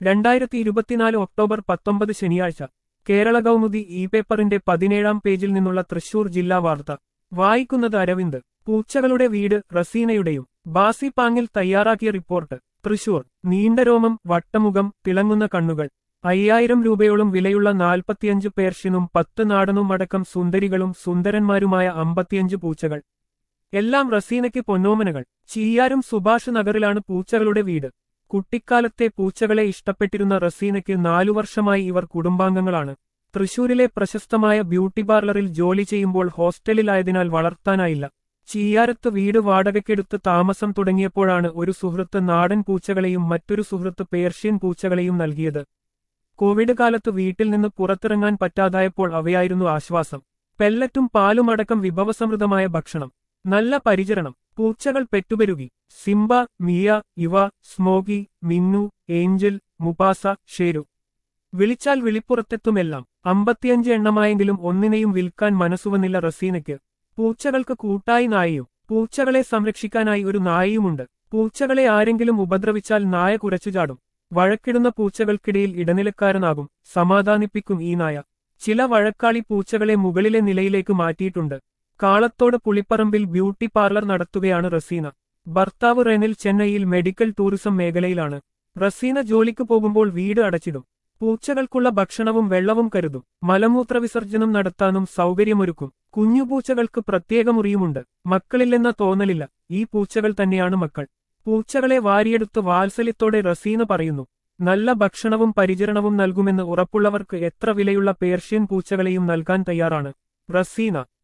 രണ്ടായിരത്തി ഇരുപത്തിനാല് ഒക്ടോബർ പത്തൊമ്പത് ശനിയാഴ്ച കേരള കൗമുദി ഇ പേപ്പറിന്റെ പതിനേഴാം പേജിൽ നിന്നുള്ള തൃശൂർ ജില്ലാ വാർത്ത വായിക്കുന്നത് അരവിന്ദ് പൂച്ചകളുടെ വീട് റസീനയുടെയും ബാസി പാങ്ങിൽ തയ്യാറാക്കിയ റിപ്പോർട്ട് തൃശൂർ നീണ്ട രോമം വട്ടമുഖം തിളങ്ങുന്ന കണ്ണുകൾ അയ്യായിരം രൂപയോളം വിലയുള്ള നാൽപ്പത്തിയഞ്ച് പേർഷ്യനും പത്ത് നാടനും അടക്കം സുന്ദരികളും സുന്ദരന്മാരുമായ അമ്പത്തിയഞ്ച് പൂച്ചകൾ എല്ലാം റസീനയ്ക്ക് പൊന്നോമനകൾ ചീയാരും സുഭാഷ് നഗറിലാണ് പൂച്ചകളുടെ വീട് കുട്ടിക്കാലത്തെ പൂച്ചകളെ ഇഷ്ടപ്പെട്ടിരുന്ന റസീനയ്ക്ക് നാലു വർഷമായി ഇവർ കുടുംബാംഗങ്ങളാണ് തൃശൂരിലെ പ്രശസ്തമായ ബ്യൂട്ടി പാർലറിൽ ജോലി ചെയ്യുമ്പോൾ ഹോസ്റ്റലിലായതിനാൽ വളർത്താനായില്ല ചീയാരത്ത് വീട് വാടകയ്ക്കെടുത്ത് താമസം തുടങ്ങിയപ്പോഴാണ് ഒരു സുഹൃത്ത് നാടൻ പൂച്ചകളെയും മറ്റൊരു സുഹൃത്ത് പേർഷ്യൻ പൂച്ചകളെയും നൽകിയത് കോവിഡ് കാലത്ത് വീട്ടിൽ നിന്ന് പുറത്തിറങ്ങാൻ പറ്റാതായപ്പോൾ അവയായിരുന്നു ആശ്വാസം പെല്ലറ്റും പാലുമടക്കം വിഭവസമൃദ്ധമായ ഭക്ഷണം നല്ല പരിചരണം പൂച്ചകൾ പെറ്റുപെരുകി സിംബ മിയ ഇവ സ്മോഗി മിന്നു ഏഞ്ചൽ മുപാസ ഷേരു വിളിച്ചാൽ വിളിപ്പുറത്തെത്തുമെല്ലാം അമ്പത്തിയഞ്ച് എണ്ണമായെങ്കിലും ഒന്നിനെയും വിൽക്കാൻ മനസ്സുവന്നില്ല റസീനയ്ക്ക് പൂച്ചകൾക്ക് കൂട്ടായി നായയും പൂച്ചകളെ സംരക്ഷിക്കാനായി ഒരു നായയുമുണ്ട് പൂച്ചകളെ ആരെങ്കിലും ഉപദ്രവിച്ചാൽ നായ കുരച്ചുചാടും വഴക്കിടുന്ന പൂച്ചകൾക്കിടയിൽ ഇടനിലക്കാരനാകും സമാധാനിപ്പിക്കും ഈ നായ ചില വഴക്കാളി പൂച്ചകളെ മുകളിലെ നിലയിലേക്ക് മാറ്റിയിട്ടുണ്ട് കാളത്തോട് പുളിപ്പറമ്പിൽ ബ്യൂട്ടി പാർലർ നടത്തുകയാണ് റസീന ഭർത്താവ് റെനിൽ ചെന്നൈയിൽ മെഡിക്കൽ ടൂറിസം മേഖലയിലാണ് റസീന ജോലിക്ക് പോകുമ്പോൾ വീട് അടച്ചിടും പൂച്ചകൾക്കുള്ള ഭക്ഷണവും വെള്ളവും കരുതും മലമൂത്ര വിസർജനം നടത്താനും സൗകര്യമൊരുക്കും കുഞ്ഞുപൂച്ചകൾക്ക് പ്രത്യേക മുറിയുമുണ്ട് മക്കളില്ലെന്ന തോന്നലില്ല ഈ പൂച്ചകൾ തന്നെയാണ് മക്കൾ പൂച്ചകളെ വാരിയെടുത്ത് വാത്സല്യത്തോടെ റസീന പറയുന്നു നല്ല ഭക്ഷണവും പരിചരണവും നൽകുമെന്ന് ഉറപ്പുള്ളവർക്ക് എത്ര വിലയുള്ള പേർഷ്യൻ പൂച്ചകളെയും നൽകാൻ തയ്യാറാണ് റസീന